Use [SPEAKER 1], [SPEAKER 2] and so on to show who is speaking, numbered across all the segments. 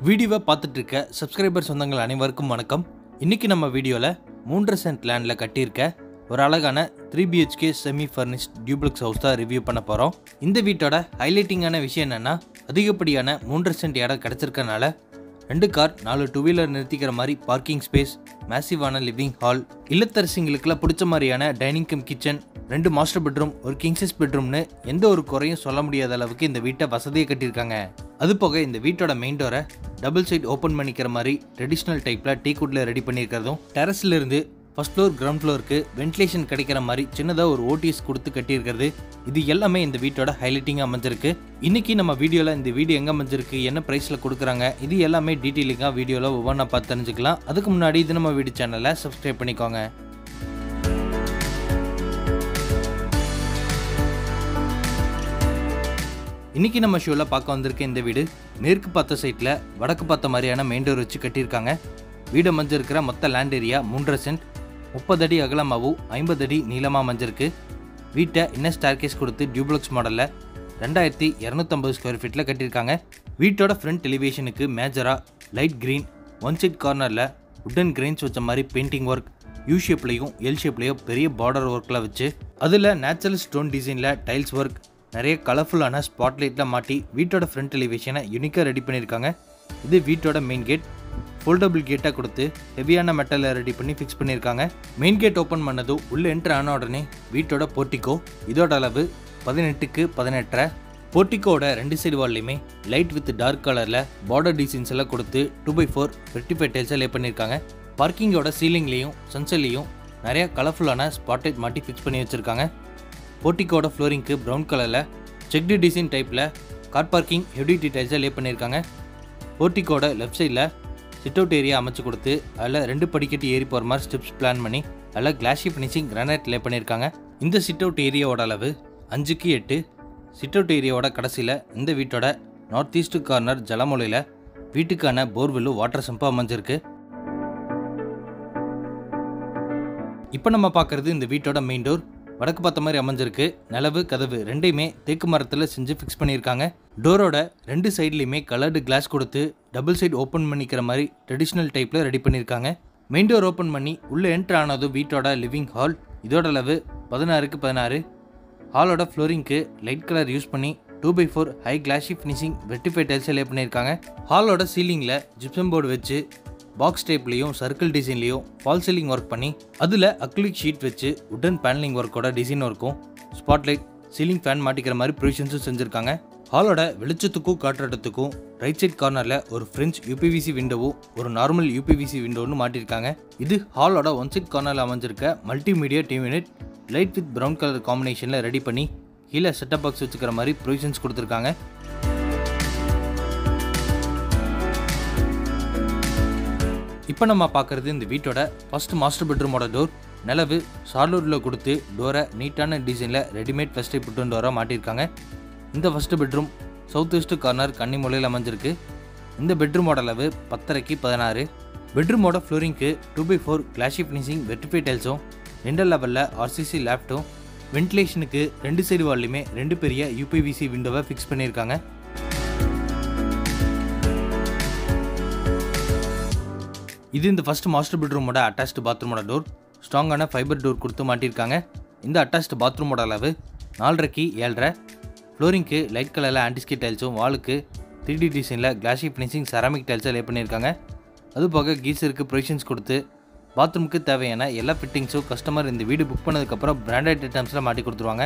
[SPEAKER 1] வீடியோவை பார்த்துட்டு இருக்க சப்ஸ்கிரைபர் சொந்தங்கள் அனைவருக்கும் வணக்கம் இன்னைக்கு நம்ம வீடியோவில் மூன்றரை சென்ட் லேண்டில் கட்டியிருக்க ஒரு அழகான three BHK semi furnished duplex house தான் ரிவ்யூ பண்ண போகிறோம் இந்த வீட்டோட ஹைலைட்டிங்கான விஷயம் என்னென்னா அதிகப்படியான மூன்றரை சென்ட் இடம் கிடச்சிருக்கனால ரெண்டு கார் நாலு டூ வீலர் நிறுத்திக்கிற மாதிரி பார்க்கிங் ஸ்பேஸ் மேசிவான லிவிங் ஹால் இல்லத்தரசிங்களுக்குலாம் பிடிச்ச மாதிரியான டைனிங் கம் கிச்சன் ரெண்டு மாஸ்டர் பெட்ரூம் ஒரு கிங்ஸஸ் பெட்ரூம்னு எந்த ஒரு குறையும் சொல்ல முடியாத அளவுக்கு இந்த வீட்டை வசதியை கட்டியிருக்காங்க அது போக இந்த வீட்டோட மெயின் டோரை டபுள் சைட் ஓப்பன் பண்ணிக்கிற மாதிரி ட்ரெடிஷ்னல் டைப்பில் டீ குட்ல ரெடி பண்ணியிருக்கிறதும் டெரஸ்ல இருந்து ஃபர்ஸ்ட் ஃப்ளோர் கிரவுண்ட் ஃப்ளோருக்கு வென்டிலேஷன் கிடைக்கிற மாதிரி சின்னதாக ஒரு ஓடிஎஸ் கொடுத்து கட்டியிருக்கிறது இது எல்லாமே இந்த வீட்டோட ஹைலைட்டிங்காக அமைஞ்சிருக்கு இன்னைக்கு நம்ம வீடியோவில் இந்த வீடியோ எங்கே அமைஞ்சிருக்கு என்ன ப்ரைஸில் கொடுக்குறாங்க இது எல்லாமே டீட்டெயிலிங்காக வீடியோவில் ஒவ்வொன்றா பார்த்து தெரிஞ்சுக்கலாம் அதுக்கு முன்னாடி இது நம்ம வீடியோ சேனலை சப்ஸ்கிரைப் பண்ணிக்கோங்க இன்னைக்கு நம்ம ஷோவில் பார்க்க வந்திருக்க இந்த வீடு மேற்கு பார்த்த சைட்டில் வடக்கு பார்த்த மாதிரியான மெயின் டோர் வச்சு கட்டியிருக்காங்க வீடு அமைஞ்சிருக்கிற மொத்த லேண்ட் ஏரியா மூன்றரை சென்ட் முப்பது அடி அகலமாகவும் ஐம்பது அடி நீளமாக அமைஞ்சிருக்கு வீட்டை இன்னர் ஸ்டார்கேஸ் கொடுத்து டியூப்ளக்ஸ் மாடலில் ரெண்டாயிரத்தி இரநூத்தம்பது ஸ்கொயர் ஃபீட்டில் கட்டியிருக்காங்க வீட்டோட ஃப்ரண்ட் எலிவேஷனுக்கு மேஜராக லைட் க்ரீன் ஒன் சைட் கார்னரில் உட்டன் கிரெயின்ஸ் வச்ச மாதிரி பெயிண்டிங் ஒர்க் யூ ஷேப்லேயும் எல் ஷேப்லேயும் பெரிய பார்டர் ஒர்க்கில் வச்சு அதில் நேச்சுரல் ஸ்டோன் டிசைனில் டைல்ஸ் ஒர்க் நிறைய கலர்ஃபுல்லான ஸ்பாட்லைட்டில் மாட்டி வீட்டோட ஃப்ரண்ட் எலிவேஷனை யூனிக்காக ரெடி பண்ணியிருக்காங்க இது வீட்டோட மெயின் கேட் ஃபோல்டபுள் கேட்டாக கொடுத்து ஹெவியான மெட்டலை ரெடி பண்ணி ஃபிக்ஸ் பண்ணியிருக்காங்க மெயின் கேட் ஓப்பன் பண்ணதும் உள்ளே என்ட்ரு ஆன உடனே வீட்டோட போர்ட்டிக்கோ இதோட அளவு பதினெட்டுக்கு பதினெட்டரை போர்ட்டிக்கோட ரெண்டு சைடு வால்லையுமே லைட் வித் டார்க் கலரில் பார்டர் டிசைன்ஸ் எல்லாம் கொடுத்து two by four fifty five டைல்ஸை லே பண்ணியிருக்காங்க பார்க்கிங்கோட சீலிங்லேயும் சன்செல்லையும் நிறைய கலர்ஃபுல்லான ஸ்பாட்லைட் மாட்டி ஃபிக்ஸ் பண்ணி வச்சுருக்காங்க போர்ட்டிக்கோட ஃப்ளோரிங்க்கு ப்ரௌன் கலரில் செக்டு டிசைன் டைப்பில் கார் பார்க்கிங் ஹெவி டீடைல்ஸை லே பண்ணியிருக்காங்க போர்ட்டிக்கோட லெஃப்ட் சைடில் சிட் அவுட் ஏரியா அமைச்சு கொடுத்து அதில் ரெண்டு படிக்கட்டு ஏறி போகிற மாதிரி ஸ்டெப்ஸ் பிளான் பண்ணி அதில் கிளாஷி ஃபினிஷிங் கிரானைட் லே பண்ணியிருக்காங்க இந்த சிட் அவுட் ஏரியாவோட அளவு அஞ்சுக்கு எட்டு சிட் அவுட் ஏரியாவோட கடைசியில் இந்த வீட்டோட நார்த் ஈஸ்ட் கார்னர் ஜலமொழியில் வீட்டுக்கான போர்வெல்லும் வாட்டர் சம்பும் அமைஞ்சிருக்கு இப்போ நம்ம பார்க்குறது இந்த வீட்டோட மெயின் டோர் வடக்கு பார்த்த மாதிரி அமைஞ்சிருக்கு நிலவு கதவு ரெண்டையுமே தேக்கு மரத்தில் செஞ்சு ஃபிக்ஸ் பண்ணியிருக்காங்க டோரோட ரெண்டு சைட்லேயுமே கலர்டு கிளாஸ் கொடுத்து டபுள் சைடு ஓப்பன் பண்ணிக்கிற மாதிரி ட்ரெடிஷ்னல் டைப்பில் ரெடி பண்ணியிருக்காங்க மெயின் டோர் ஓப்பன் பண்ணி உள்ளே என்ட்ரு ஆனதும் வீட்டோட லிவிங் ஹால் இதோட அளவு பதினாறுக்கு பதினாறு ஹாலோட ஃப்ளோரிங்க்கு லைட் கலர் யூஸ் பண்ணி two by four high glossy finishing vitrified tiles lay பண்ணியிருக்காங்க ஹாலோட சீலிங்கில் ஜிப்சம் போர்டு வச்சு பாக்ஸ் டைப்லேயும் சர்க்கிள் டிசைன்லேயும் ஃபால் சீலிங் ஒர்க் பண்ணி அதில் அக்லிக் ஷீட் வச்சு உடன் பேனலிங் ஒர்க்கோட டிசைன் ஒர்க்கும் ஸ்பாட்லைட் சீலிங் ஃபேன் மாட்டிக்கிற மாதிரி ப்ரொவிஷன்ஸும் செஞ்சுருக்காங்க ஹாலோட வெளிச்சத்துக்கும் காற்றோட்டத்துக்கும் ரைட் சைட் கார்னரில் ஒரு ஃப்ரெஞ்ச் யூபிவிசி விண்டோவும் ஒரு நார்மல் யூபிவிசி விண்டோன்னு மாட்டியிருக்காங்க இது ஹாலோட ஒன் சைட் கார்னரில் அமைஞ்சிருக்க multimedia TV unit light with brown colour காம்பினேஷனில் ரெடி பண்ணி கீழே செட்டப் பாக்ஸ் வச்சுக்கிற மாதிரி ப்ரொவிஷன்ஸ் கொடுத்துருக்காங்க இப்போ நம்ம பார்க்குறது இந்த வீட்டோட ஃபர்ஸ்ட் மாஸ்டர் பெட்ரூமோட டோர் நிலவு சார்லூரில் கொடுத்து டோரை நீட்டான டிசைனில் ரெடிமேட் ஃபஸ்ட் புட்டன் டோராக மாட்டியிருக்காங்க இந்த first bedroom south west corner கன்னிமூலையில் அமைஞ்சிருக்கு இந்த பெட்ரூமோட அளவு பத்தரைக்கு பதினாறு பெட்ரூமோட ஃப்ளோரிங்க்கு two by four glossy finishing vitrified டைல்ஸும் ரெண்டு லெவலில் ஆர்சிசி லேப்டும் வென்டிலேஷனுக்கு ரெண்டு சைடு வால்லையுமே ரெண்டு பெரிய யூபிவிசி விண்டோவை ஃபிக்ஸ் பண்ணியிருக்காங்க இது இந்த ஃபர்ஸ்ட் மாஸ்டர் பெட்ரூமோட அட்டாச்டு பாத்ரூமோட டோர் ஸ்ட்ராங்கான ஃபைபர் டோர் கொடுத்து மாட்டியிருக்காங்க இந்த அட்டாச்டு பாத்ரூமோட அளவு நாலரைக்கு ஏழரை ஃப்ளோரிங்க்கு லைட் கலரில் ஆன்டிஸ்கி டைல்ஸும் வாலுக்கு த்ரீ டி டிசைனில் கிளாஷி ஃபினிஷிங் செராமிக் டைல்ஸை லே பண்ணியிருக்காங்க அது போக கீசருக்கு ப்ரொவிஷன்ஸ் கொடுத்து பாத்ரூமுக்கு தேவையான எல்லா ஃபிட்டிங்ஸும் கஸ்டமர் இந்த வீடு புக் பண்ணதுக்கப்புறம் பிராண்டட் ஐட்டம்ஸில் மாட்டி கொடுத்துருவாங்க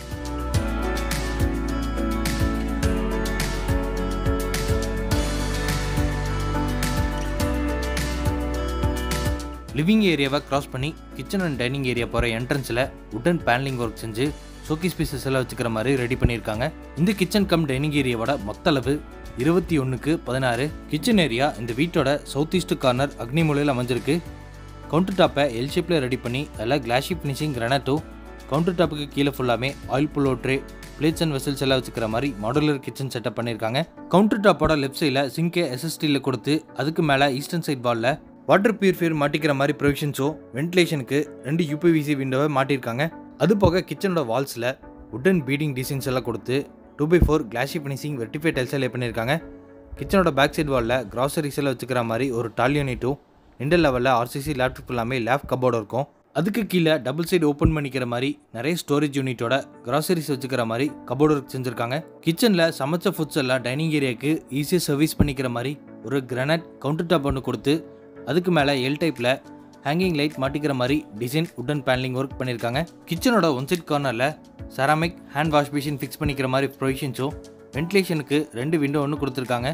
[SPEAKER 1] லிவிங் ஏரியாவை கிராஸ் பண்ணி கிச்சன் அண்ட் டைனிங் ஏரியா போகிற என்ட்ரன்ஸில் உடன் பேனலிங் ஒர்க் செஞ்சு ஷோகேஸ் பீசஸ் எல்லாம் வச்சுக்கிற மாதிரி ரெடி பண்ணியிருக்காங்க இந்த கிச்சன் கம் டைனிங் ஏரியாவோட மொத்த அளவு இருபத்தி ஒன்றுக்கு பதினாறு கிச்சன் ஏரியா இந்த வீட்டோட சவுத் ஈஸ்ட் கார்னர் அக்னிமூலையில் அமைஞ்சிருக்கு கவுண்டர் டாப்பை எல் ஷேப்பில் ரெடி பண்ணி அதில் கிளாஷி ஃபினிஷிங் கிரானட்டோ கவுண்டர் டாப்புக்கு கீழே ஃபுல்லாமே ஆயில் புல்லோ ட்ரே பிளேட்ஸ் அண்ட் வெசல்ஸ் எல்லாம் வச்சுக்கிற மாதிரி மாடுலர் கிச்சன் செட்டப் பண்ணியிருக்காங்க கவுண்டர் டாப்போட லெஃப்ட் சைடில் சிங்கே எஸ்எஸ்டியில் கொடுத்து அதுக்கு மேலே ஈஸ்டர்ன் சைட் வாலில் வாட்டர் பியூரிஃபையர் மாட்டிக்கிற மாதிரி ப்ரொவிஷன்ஸோ வென்டிலேஷனுக்கு ரெண்டு யூபிவிசி விண்டோவை மாட்டியிருக்காங்க அது போக கிச்சனோட வால்ஸில் உட்டன் பீடிங் டிசைன்ஸ் எல்லாம் கொடுத்து two by four glossy finishing வெர்டிஃபை டைல்ஸை லே பண்ணியிருக்காங்க கிச்சனோட பேக் சைடு வாலில் கிராசரிஸ் எல்லாம் வச்சுக்கிற மாதிரி ஒரு டால் யூனிட்டும் ரெண்டு லெவலில் ஆர்சிசி லேப்டாப் எல்லாமே லேப் கபோர்டு இருக்கும் அதுக்கு கீழே டபுள் சைடு ஓப்பன் பண்ணிக்கிற மாதிரி நிறைய ஸ்டோரேஜ் யூனிட்டோட கிராசரிஸ் வச்சுக்கிற மாதிரி கபோர்டு செஞ்சுருக்காங்க கிச்சனில் சமைச்ச ஃபுட்ஸ் எல்லாம் டைனிங் ஏரியாவுக்கு ஈஸியாக சர்வீஸ் பண்ணிக்கிற மாதிரி ஒரு கிரானைட் கவுண்டர் டாப் ஒன்று கொடுத்து அதுக்கு மேலே எல் டைப்பில் ஹேங்கிங் லைட் மாட்டிக்கிற மாதிரி டிசைன் உட்டன் பேனலிங் ஒர்க் பண்ணியிருக்காங்க கிச்சனோட ஒன் சைட் கார்னரில் ceramic hand wash machine fix பண்ணிக்கிற மாதிரி ப்ரொவிஷன்ஸும் வென்டிலேஷனுக்கு ரெண்டு விண்டோ ஒன்று கொடுத்துருக்காங்க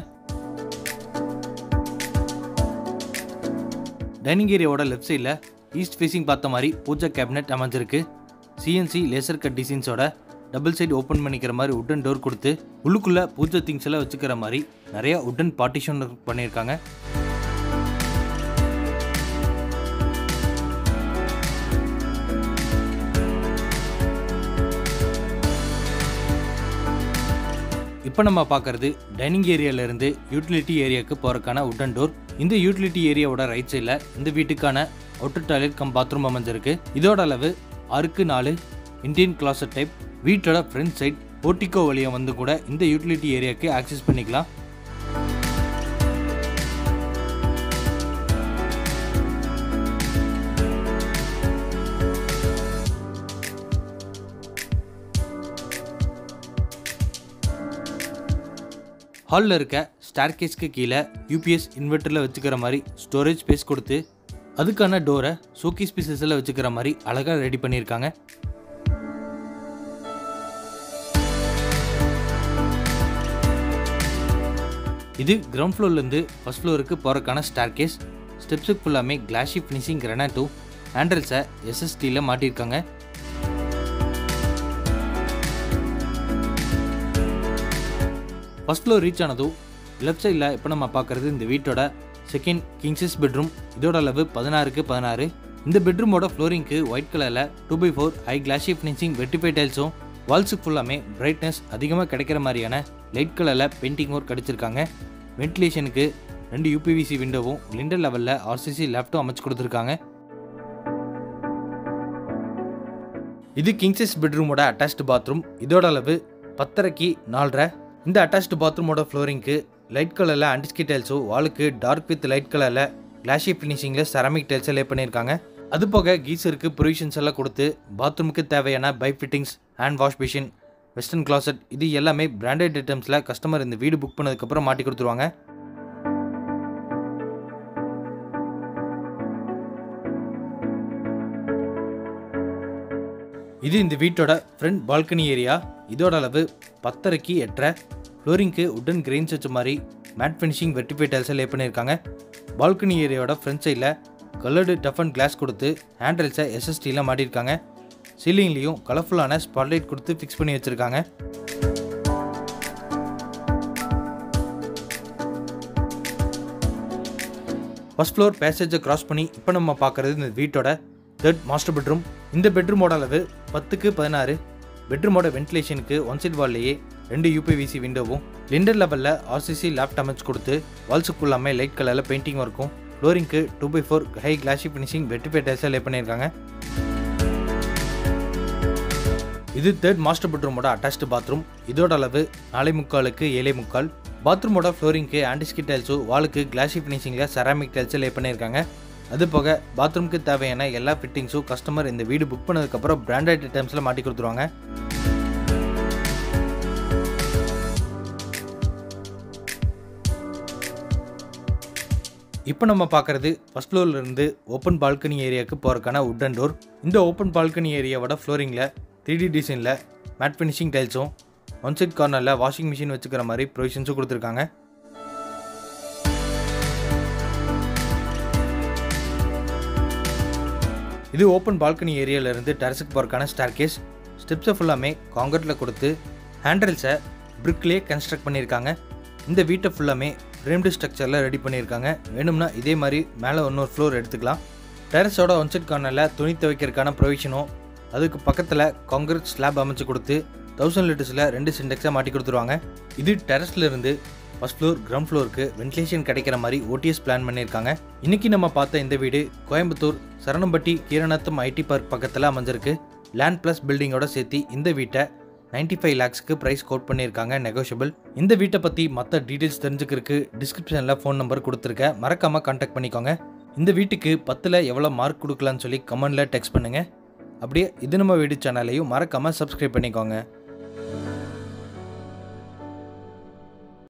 [SPEAKER 1] டைனிங் ஏரியாவோட லெஃப்ட் சைடில் ஈஸ்ட் ஃபேஸிங் பார்த்த மாதிரி பூஜா கேபினெட் அமைஞ்சிருக்கு சிஎன்சி லேசர் கட் டிசைன்ஸோட டபுள் சைடு ஓப்பன் பண்ணிக்கிற மாதிரி உட்டன் டோர் கொடுத்து உள்ளுக்குள்ளே பூஜை திங்ஸ் எல்லாம் வச்சுக்கிற மாதிரி நிறையா உட்டன் பார்ட்டிஷன் பண்ணியிருக்காங்க இப்போ நம்ம பார்க்கறது டைனிங் ஏரியாவிலேருந்து யூட்டிலிட்டி ஏரியாவுக்கு போகிறக்கான உட்டன் டோர் இந்த யூட்டிலிட்டி ஏரியாவோட ரைட் சைடில் இந்த வீட்டுக்கான அவுட்டர் டாய்லெட் கம் பாத்ரூம் அமைஞ்சிருக்கு இதோட அளவு ஆறுக்கு நாலு இந்தியன் கிளாசட் டைப் வீட்டோட ஃப்ரண்ட் சைட் போர்ட்டிகோ வழியாக வந்து கூட இந்த யூட்டிலிட்டி ஏரியாவுக்கு ஆக்சஸ் பண்ணிக்கலாம் ஹாலில் இருக்க ஸ்டார்கேஸ்க்கு கீழே யூபிஎஸ் இன்வெர்ட்டரில் வச்சுக்கிற மாதிரி ஸ்டோரேஜ் ஸ்பேஸ் கொடுத்து அதுக்கான டோரை சோக்கீஸ் பீசஸில் வச்சுக்கிற மாதிரி அழகாக ரெடி பண்ணியிருக்காங்க இது கிரவுண்ட் ஃப்ளோர்லேருந்து ஃபர்ஸ்ட் ஃப்ளோருக்கு போகிறக்கான ஸ்டார்கேஸ் ஸ்டெப்ஸுக்கு ஃபுல்லாமே கிளாஷி ஃபினிஷிங் கிரனாட்டோ ஹேண்டல்ஸை எஸ்எஸ்டியில் மாட்டியிருக்காங்க ஃபர்ஸ்ட் ஃப்ளோர் ரீச் ஆனதும் லெஃப்ட் சைடில் இப்போ நம்ம பார்க்குறது இந்த வீட்டோட செகண்ட் கிங்ஸஸ் பெட்ரூம் இதோட அளவு பதினாறுக்கு பதினாறு இந்த பெட்ரூமோட ஃப்ளோரிங்க்கு ஒயிட் கலரில் two by four high glossy finishing vitrified டைல்ஸும் வால்ஸுக்கு ஃபுல்லாமே பிரைட்னஸ் அதிகமாக கிடைக்கிற மாதிரியான லைட் கலரில் பெயிண்டிங் ஒர்க் அடிச்சிருக்காங்க வென்டிலேஷனுக்கு ரெண்டு யூபிவிசி விண்டோவும் லிண்டர் லெவலில் ஆர்சிசி லேப்டும் அமைச்சு கொடுத்துருக்காங்க இது கிங்ஸஸ் பெட்ரூமோட அட்டாச்டு பாத்ரூம் இதோட அளவு பத்தரைக்கு நாலரை இந்த அட்டாச்டு பாத்ரூமோட ஃப்ளோரிங்க்கு லைட் கலரில் ஆன்டிஸ்கி டைல்ஸும் வாலுக்கு டார்க் வித் லைட் கலரில் கிளாஷி ஃபினிஷிங்கில் செராமிக் டைல்ஸை லே பண்ணியிருக்காங்க அது போக கீசருக்கு ப்ரொவிஷன்ஸ் எல்லாம் கொடுத்து பாத்ரூமுக்கு தேவையான pipe fittings hand wash machine western closet இது எல்லாமே பிராண்டட் ஐட்டம்ஸில் கஸ்டமர் இந்த வீடு புக் பண்ணதுக்கப்புறம் மாட்டி கொடுத்துருவாங்க இது இந்த வீட்டோட ஃப்ரண்ட் பால்கனி ஏரியா இதோட அளவு பத்தரைக்கு எட்டரை ஃப்ளோரிங்க்கு உட்டன் கிரெயின்ஸ் வச்ச மாதிரி மேட் ஃபினிஷிங் வெட்டிஃபை டைல்ஸை லே பண்ணியிருக்காங்க பால்கனி ஏரியாவோட ஃப்ரண்ட் சைடில் கலர்டு டஃப் அண்ட் கிளாஸ் கொடுத்து ஹேண்ட்ரெல்ஸை எஸ்எஸ்டியில் மாட்டியிருக்காங்க சீலிங்லேயும் கலர்ஃபுல்லான ஸ்பாட்லைட் கொடுத்து ஃபிக்ஸ் பண்ணி வச்சுருக்காங்க ஃபர்ஸ்ட் ஃப்ளோர் பேசேஜை கிராஸ் பண்ணி இப்போ நம்ம பார்க்குறது இந்த வீட்டோட தேர்ட் மாஸ்டர் பெட்ரூம் இந்த பெட்ரூமோட அளவு பத்துக்கு பதினாறு பெட்ரூமோட வென்டிலேஷனுக்கு ஒன் சைட் வால்லையே ரெண்டு யூபிவிசி விண்டோவும் லிண்டர் லெவலில் ஆர்சிசி லேப்ட் அமைச்சு கொடுத்து வால்ஸுக்கு ஃபுல்லாமே லைட் கலரில் பெயிண்டிங் இருக்கும் ஃப்ளோரிங்க்கு two by four high glossy finishing vitrified டைல்ஸை லே பண்ணியிருக்காங்க இது தேர்ட் மாஸ்டர் பெட்ரூமோட அட்டாச்டு பாத்ரூம் இதோட அளவு நாலே முக்காலுக்கு ஏழே முக்கால் பாத்ரூமோட ஃப்ளோரிங்க்கு ஆன்டிஸ்கி டைல்ஸும் வாலுக்கு கிளாஷி ஃபினிஷிங்கில் செராமிக் டைல்ஸை லே பண்ணியிருக்காங்க அது போக பாத்ரூமுக்கு தேவையான எல்லா ஃபிட்டிங்ஸும் கஸ்டமர் இந்த வீடு புக் பண்ணதுக்கப்புறம் பிராண்டட் ஐட்டம்ஸில் மாட்டி கொடுத்துருவாங்க இப்போ நம்ம பார்க்குறது ஃபஸ்ட் ஃப்ளோர்லேருந்து ஓப்பன் பால்கனி ஏரியாவுக்கு போகிறக்கான உட்டன் டோர் இந்த ஓப்பன் பால்கனி ஏரியாவோட ஃப்ளோரிங்கில் த்ரீ டி டிசைனில் மேட் ஃபினிஷிங் டைல்ஸும் ஒன் சைட் கார்னரில் வாஷிங் மிஷின் வச்சுக்கிற மாதிரி ப்ரொவிஷன்ஸும் கொடுத்துருக்காங்க இது ஓப்பன் பால்கனி ஏரியாவிலேருந்து டெரஸுக்கு போகிறக்கான ஸ்டார்கேஸ் ஸ்டெப்ஸை ஃபுல்லாமே காங்கிரீட்டில் கொடுத்து ஹேண்டல்ஸை பிரிக்லேயே கன்ஸ்ட்ரக்ட் பண்ணியிருக்காங்க இந்த வீட்டை ஃபுல்லாமே ஃப்ரேம்டு ஸ்ட்ரக்சரில் ரெடி பண்ணியிருக்காங்க வேணும்னா இதே மாதிரி மேலே இன்னொரு ஃப்ளோர் எடுத்துக்கலாம் டெரஸோட ஒன் சைட் கார்னரில் துணி துவைக்கிறதுக்கான ப்ரொவிஷனும் அதுக்கு பக்கத்தில் காங்கிரீட் ஸ்லாப் அமைச்சு கொடுத்து தௌசண்ட் லிட்டர்ஸில் ரெண்டு சிண்டெக்ஸாக மாட்டி கொடுத்துருவாங்க இது டெரஸ்ல இருந்து ஃபர்ஸ்ட் ஃப்ளோர் கிரவுண்ட் ஃப்ளோருக்கு வென்டிலேஷன் கிடைக்கிற மாதிரி ஓடிஎஸ் பிளான் பண்ணியிருக்காங்க இன்னைக்கு நம்ம பார்த்த இந்த வீடு கோயம்புத்தூர் சரணம்பட்டி கீரநத்தம் ஐடி பார்க் பக்கத்தில் அமைஞ்சிருக்கு லேண்ட் ப்ளஸ் பில்டிங்கோட சேர்த்து இந்த வீட்டை நைன்டி ஃபைவ் லேக்ஸ்க்கு ப்ரைஸ் கோட் பண்ணியிருக்காங்க நெகோஷியபிள் இந்த வீட்டை பற்றி மற்ற டீட்டெயில்ஸ் தெரிஞ்சுக்கிறதுக்கு டிஸ்கிரிப்ஷனில் ஃபோன் நம்பர் கொடுத்துருக்கேன் மறக்காமல் காண்டாக்ட் பண்ணிக்கோங்க இந்த வீட்டுக்கு பத்தில் எவ்வளோ மார்க் கொடுக்கலான்னு சொல்லி கமெண்டில் டெக்ஸ்ட் பண்ணுங்கள் அப்படியே இது நம்ம வீடு சேனலையும் மறக்காமல் சப்ஸ்கிரைப் பண்ணிக்கோங்க